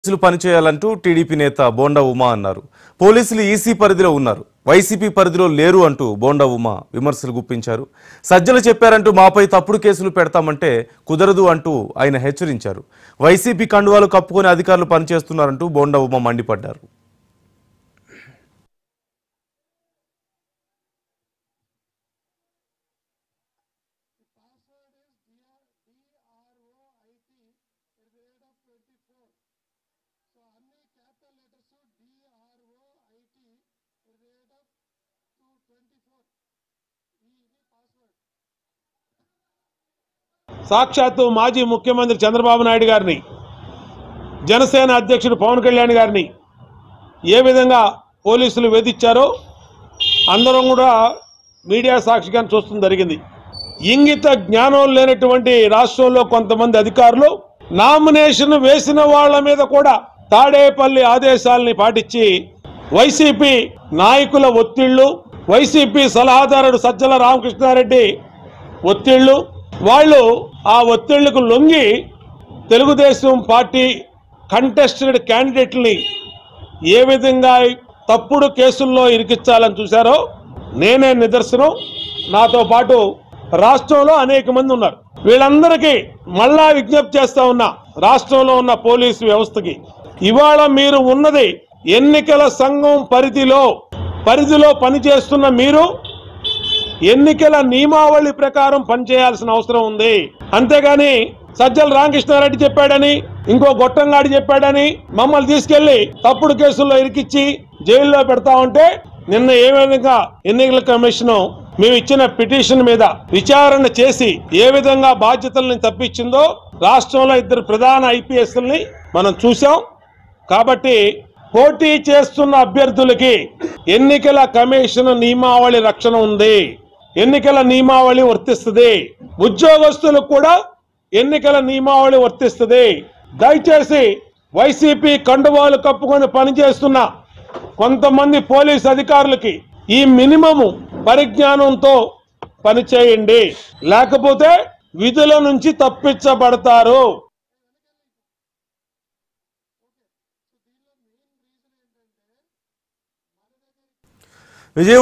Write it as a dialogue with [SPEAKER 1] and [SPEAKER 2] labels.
[SPEAKER 1] పోలీసులు పనిచేయాలంటూ టీడీపీ నేత బోండా ఉమా అన్నారు పోలీసులు ఈసీ పరిధిలో ఉన్నారు వైసీపీ పరిధిలో లేరు అంటూ బోండా ఉమా విమర్శలు గుప్పించారు సజ్జలు చెప్పారంటూ మాపై తప్పుడు కేసులు పెడతామంటే కుదరదు అంటూ ఆయన హెచ్చరించారు వైసీపీ కండువాలు కప్పుకొని అధికారులు పనిచేస్తున్నారంటూ బోండా ఉమా మండిపడ్డారు
[SPEAKER 2] సాక్షాత్తు మాజీ ముఖ్యమంత్రి చంద్రబాబు నాయుడు గారిని జనసేన అధ్యక్షుడు పవన్ కళ్యాణ్ గారిని ఏ విధంగా పోలీసులు వేధించారో అందరం కూడా మీడియా సాక్షిగా చూస్తుంది జరిగింది ఇంగిత జ్ఞానం లేనటువంటి రాష్ట్రంలో కొంతమంది అధికారులు నామినేషన్ వేసిన వాళ్ళ మీద కూడా తాడేపల్లి ఆదేశాలని పాటించి వైసీపీ నాయకుల ఒత్తిళ్లు వైసీపీ సలహాదారుడు సజ్జల రామకృష్ణారెడ్డి ఒత్తిళ్లు వాళ్ళు ఆ ఒత్తిళ్లకు లొంగి తెలుగుదేశం పార్టీ కంటెస్టెడ్ క్యాండిడేట్ని ఏ విధంగా తప్పుడు కేసుల్లో ఇరికించాలని చూశారో నేనే నిదర్శనం నాతో పాటు రాష్ట్రంలో అనేక మంది ఉన్నారు వీళ్ళందరికీ మళ్ళా విజ్ఞప్తి చేస్తా ఉన్నా రాష్ట్రంలో ఉన్న పోలీసు వ్యవస్థకి ఇవాళ మీరు ఉన్నది ఎన్నికల సంఘం పరిధిలో పరిధిలో పనిచేస్తున్న మీరు ఎన్నికల నియమావళి ప్రకారం పనిచేయాల్సిన అవసరం ఉంది అంతేగాని సజ్జల రామకృష్ణారెడ్డి చెప్పాడని ఇంకో గొట్టంగాడి చెప్పాడని మమ్మల్ని తీసుకెళ్లి తప్పుడు కేసుల్లో ఇరికిచ్చి జైల్లో పెడతా ఉంటే నిన్న ఏ విధంగా ఎన్నికల కమిషన్ మేము ఇచ్చిన పిటిషన్ మీద విచారణ చేసి ఏ విధంగా బాధ్యతల్ని తప్పించిందో రాష్ట్రంలో ఇద్దరు ప్రధాన ఐపీఎస్ని మనం చూసాం కాబట్టి పోటీ చేస్తున్న అభ్యర్థులకి ఎన్నికల కమిషన్ నియమావళి రక్షణ ఉంది ఎన్నికల నియమావళి వర్తిస్తుంది ఉద్యోగస్తులకు కూడా ఎన్నికల నియమావళి వర్తిస్తుంది దయచేసి వైసీపీ కండువాలు కప్పుకొని పనిచేస్తున్న కొంతమంది పోలీస్ అధికారులకి ఈ మినిమము పరిజ్ఞానంతో పనిచేయండి లేకపోతే విధుల నుంచి తప్పించబడతారు
[SPEAKER 1] విజయవాడ